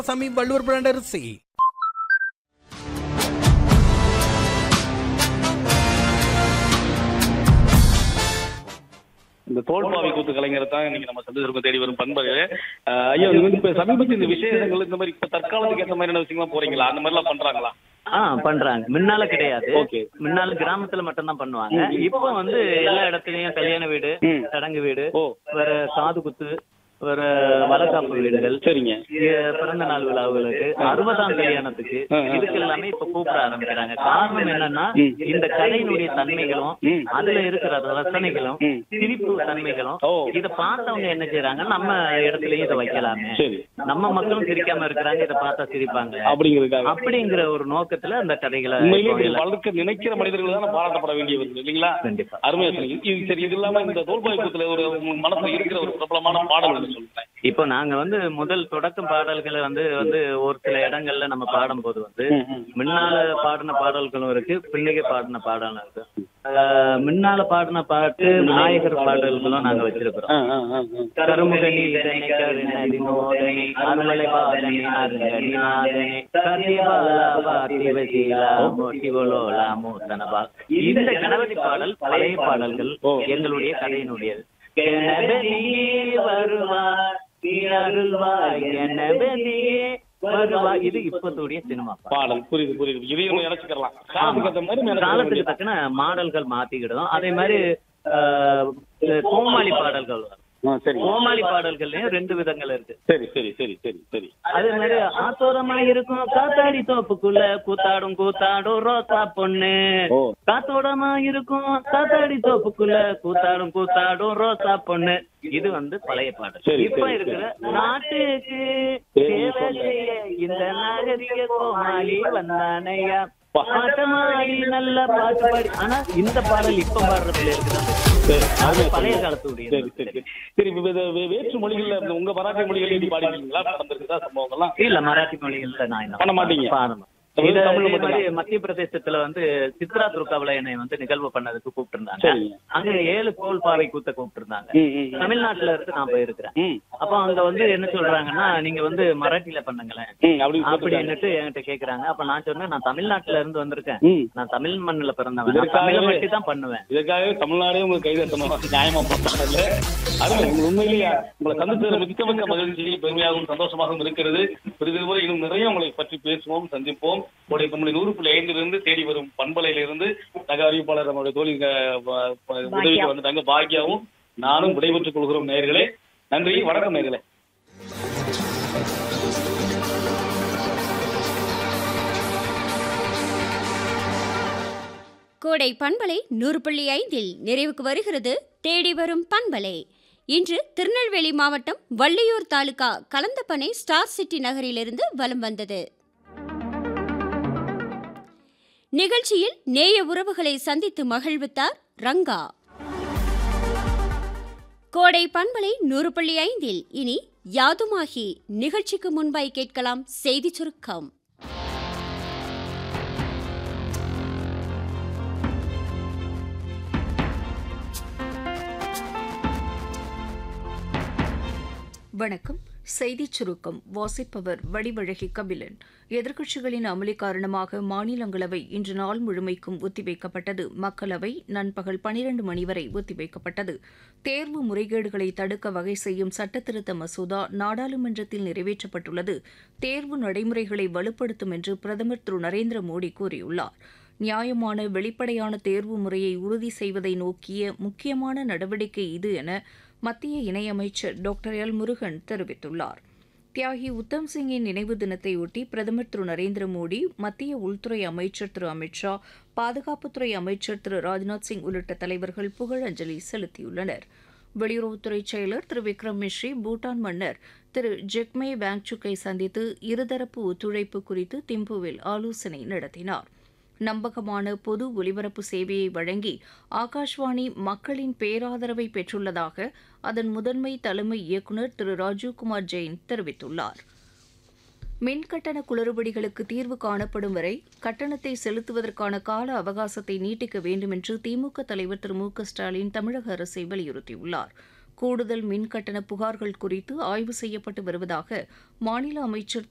சாமி வள்ளுவர் பிராண்ட் அரிசி இந்த தோல்பாவை கூத்து கலைஞரை தான் இன்னைக்கு நம்ம சந்திச்சிருக்கோம் தேடி வரும் பண்பு ஐயா நீங்க வந்து இப்ப சமீபத்தில் இந்த விசேஷங்கள் இந்த மாதிரி இப்ப தற்காலத்துக்கு ஏற்ற மாதிரியான விஷயங்கள்லாம் போறீங்களா அந்த மாதிரி எல்லாம் பண்றாங்களா ஆ பண்றாங்க முன்னால கிடையாது Okay. முன்னால கிராமத்துல மட்டும் தான் பண்ணுவாங்க இப்போ வந்து எல்லா இடத்துலயும் கல்யாண வீடு ம். சடங்கு வீடு ஓ வேற காது குத்து வேற வளகாப்பு வீடுகள் சரிங்க இ- பிறந்த நாள் விழாவுகளுக்கு அறுபதாம் கல்யாணத்துக்கு ஆ, ஆ. இதுக்கு எல்லாமே இப்ப கூப்பிட ஆரம்பிக்கிறாங்க காரணம் என்னன்னா ம். இந்த கலையினுடைய தன்மைகளும் ம். அதுல இருக்கிற ரசனைகளும் ம். சிரிப்பு தன்மைகளும் ஓ. இத பார்த்தவங்க என்ன செய்யறாங்க நம்ம இடத்துலயும் இதை வைக்கலாமே சரி நம்ம மக்களும் சிரிக்காம இருக்கிறாங்க இதை பார்த்தா சிரிப்பாங்க அப்படிங்கிறதுக்காக அப்படிங்கிற ஒரு நோக்கத்துல அந்த கதைகளை உண்மையிலேயே இப்போ இப்படி எல்லாம் வளர்க்க நினைக்கிற மனிதர்கள் தான் பாராட்டப்பட வேண்டியவர் இல்லைங்களா கண்டிப்பா அருமையா சொன்னீங்க இது சரி இது இல்லாம இந்த தோல்பாவை கூத்துல ஒரு உங்க மனசுல இருக்கிற ஒரு பிரபலமான பாடல் ஒண்ணு சொல்றேன் இப்போ நாங்க வந்து முதல் தொடக்கம் பாடல்களை வந்து வந்து ஒரு சில இடங்கள்ல நம்ம பாடும்போது வந்து முன்னால பாடின பாடல்களும் இருக்கு பிள்ளைங்க பாடின பாடலும் இருக்கு ஆஹ் முன்னால பாடின பாட்டு நாயகர் பாடல்களும் நாங்க வச்சிருக்கிறோம் ஆ, ஆ, ஆ, ஆ. கருமுகனி இதனை கருணதி நோதனை அருளை பாதனி அருங்கடி நாதனி கதிபாலா பாத்தி வசீலா மோட்டிவலோலா மூத்தனபா இந்த கணபதி பாடல் பழைய பாடல்கள் ஓ. எங்களுடைய கதையினுடையது கணபதியே வருவார் நீ அருள்வாய் கணபதியே வருவாய் இது இப்பத்துடைய சினிமா பாடல். பாடல் புரியுது புரியுது இதையும் நம்ம இணைச்சுக்கலாம் காலத்துக்கு ஏற்ற மாதிரி நம்ம இணைச்சுக்க காலத்துக்கு வேண்டியது. தக்கன மாடல்கள் மாத்திக்கிடுதோம் அதே மாதிரி ஆஹ், கோமாளி பாடல்கள் வரும் ஆ, சரி கோமாளி பாடல்கள்லயும் ரெண்டு விதங்கள் இருக்கு சரி சரி சரி சரி சரி அதே மாதிரி ஆத்தோரமா இருக்கும் காத்தாடி தோப்புக்குள்ள கூத்தாடும் கூத்தாடும் ரோசா பொண்ணு ஓ காத்தோடமா இருக்கும் காத்தாடி தோப்புக்குள்ள கூத்தாடும் கூத்தாடும் ரோசா பொண்ணு இது வந்து பழைய பாடல் சரி, இப்ப சரி, இருக்கிற நாட்டுக்கு தேவை செய்ய இந்த நாகரிக கோமாளி வந்தானையா பா. பாட்டமாடி நல்ல பாட்டு பாடி ஆனா இந்த பாடல் இப்ப பாடுறதுல இருக்குதான் சரி அது பழைய காலத்துடைய சரி சரி சரி சரி இப்ப இது வே- வேற்று மொழிகள்ல இந்த உங்க மராட்டி மொழிகள் எப்படி பாடிருக்கீங்களா நடந்திருக்குதா சம்பவங்கள்லாம் இல்ல மராட்டி மொழிகள்ல நான் இன்னும் பண்ண மாட்டீங்க? பாடணும் தமிழ் இது தமிழ்ல இதே மட்டும்தான். மாதிரி மத்திய பிரதேசத்துல வந்து சித்ரா துர்காவில என்னை வந்து நிகழ்வு பண்ணதுக்கு கூப்பிட்டு இருந்தாங்க சரிங்க. அங்க ஏழு கோல் பாவை கூத்த கூப்பிட்டு இருந்தாங்க ம், ம், ம். தமிழ்நாட்டுல இருந்து நான் போயிருக்கிறேன் ம் அப்போ அங்க வந்து என்ன சொல்றாங்கன்னா நீங்க வந்து மராட்டியில பண்ணுங்களேன் ம் அப்படின்னு சொல்லிருக்காங்க. அப்படின்னுட்டு என்கிட்ட கேக்குறாங்க அப்ப நான் சொன்னேன் நான் தமிழ்நாட்டுல இருந்து வந்திருக்கேன் ம் நான் தமிழ் மண்ணுல பிறந்தவன் நான் இதற்காகவே- தமிழை மட்டும் தான் பண்ணுவேன் இதற்காகவே தமிழ்நாடே உங்களுக்கு கைது தட்டணும் நியாயமா பண்ணல அருமை உங்க உண்மையிலேயே உங்களை சந்தித்தது மிக்க மிக்க மகிழ்ச்சி பெருமையாகவும் சந்தோஷமாகவும் இருக்கிறது பெரிது முறை இன்னும் நிறைய உங்களை பற்றி பேசுவோம் சந்திப்போம் உடைய நம்முடைய நூறு புள்ளி ஐந்திலிருந்து தேடி வரும் பண்பலையிலிருந்து சக அறிவிப்பாளர் நம்முடைய தோழி அஹ், ப- ப- உதவிக்கு வந்துட்டாங்க பாக்கியாவும் நானும் விடைபெற்றுக் கொள்கிறோம் நேயர்களே நன்றி வணக்கம் நேயர்களே கோடை பண்பலை நூறு புள்ளி ஐந்தில் நிறைவுக்கு வருகிறது தேடி வரும் பண்பலை இன்று திருநெல்வேலி மாவட்டம் வள்ளியூர் தாலுகா கலந்தப்பனை ஸ்டார் சிட்டி நகரிலிருந்து வலம் வந்தது நிகழ்ச்சியில் நேய உறவுகளை சந்தித்து மகிழ்வித்தார் ரங்கா கோடை பண்பலை நூறு புள்ளி ஐந்தில் இனி யாதுமாகி நிகழ்ச்சிக்கு முன்பாய் கேட்கலாம் செய்தி சுருக்கம் வணக்கம் செய்திச் சுருக்கம் வாசிப்பவர் வடிவழகி கபிலன் எதிர்க்கட்சிகளின் அமளி காரணமாக மாநிலங்களவை இன்று நாள் முழுமைக்கும் ஒத்திவைக்கப்பட்டது மக்களவை நண்பகல் பனிரண்டு மணி வரை ஒத்திவைக்கப்பட்டது தேர்வு முறைகேடுகளை தடுக்க வகை செய்யும் சட்டத்திருத்த மசோதா நாடாளுமன்றத்தில் நிறைவேற்றப்பட்டுள்ளது தேர்வு நடைமுறைகளை வலுப்படுத்தும் என்று பிரதமர் திரு நரேந்திர மோடி கூறியுள்ளார் நியாயமான வெளிப்படையான தேர்வு முறையை உறுதி செய்வதை நோக்கிய முக்கியமான நடவடிக்கை இது என மத்திய இணையமைச்சர் டாக்டர் எல் முருகன் தெரிவித்துள்ளார் தியாகி உத்தம் சிங்கின் நினைவு தினத்தையொட்டி பிரதமர் திரு நரேந்திர மோடி மத்திய உள்துறை அமைச்சர் திரு அமித்ஷா பாதுகாப்புத்துறை அமைச்சர் திரு ராஜ்நாத் சிங் உள்ளிட்ட தலைவர்கள் புகழஞ்சலி செலுத்தியுள்ளனர் வெளியுறவுத்துறை செயலர் திரு விக்ரம் மிஸ்ரி பூட்டான் மன்னர் திரு ஜெக்மே வாங்சுக்கை சந்தித்து இருதரப்பு ஒத்துழைப்பு குறித்து திம்புவில் ஆலோசனை நடத்தினார் நம்பகமான பொது ஒலிபரப்பு சேவையை வழங்கி ஆகாஷ்வாணி மக்களின் பேராதரவை பெற்றுள்ளதாக அதன் முதன்மை தலைமை இயக்குநர் திரு ராஜீவ்குமார் ஜெயின் தெரிவித்துள்ளார் மின்கட்டண குளறுபடிகளுக்கு தீர்வு காணப்படும் வரை கட்டணத்தை செலுத்துவதற்கான கால அவகாசத்தை நீட்டிக்க வேண்டும் என்று திமுக தலைவர் திரு மு க ஸ்டாலின் தமிழக அரசை வலியுறுத்தியுள்ளார் கூடுதல் மின்கட்டண புகார்கள் குறித்து ஆய்வு செய்யப்பட்டு வருவதாக மாநில அமைச்சர் திரு